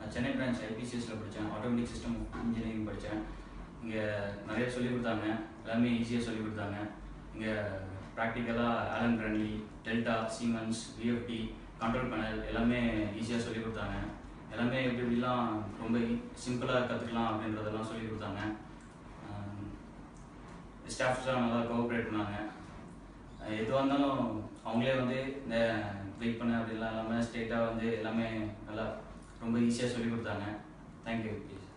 Chennai branch ஐபிசிஎஸ்ல படித்தேன் automatic system engineering படித்தேன் இங்கே நிறைய சொல்லிக் கொடுத்தாங்க எல்லாமே ஈஸியாக சொல்லிக் கொடுத்தாங்க இங்கே ப்ராக்டிக்கலாக Allen Bradley Delta Siemens VFD control panel எல்லாமே ஈஸியாக சொல்லிக் கொடுத்தாங்க எல்லாமே எப்படி எப்படிலாம் ரொம்ப சிம்பிளாக கற்றுக்கலாம் அப்படின்றதெல்லாம் சொல்லிக் கொடுத்தாங்க ஸ்டாஃப்ஸ்லாம் நல்லா கோஆப்ரேட் பண்ணாங்க அஹ் எதுவாக இருந்தாலும் அவங்களே வந்து இந்த வெயிட் பண்ண அப்படிலாம் எல்லாமே ஸ்ட்ரெயிட்டாக வந்து எல்லாமே நல்லா ரொம்ப ஈஸியாக சொல்லிக் கொடுத்தாங்க தேங்க்யூ ப்ளீஸ்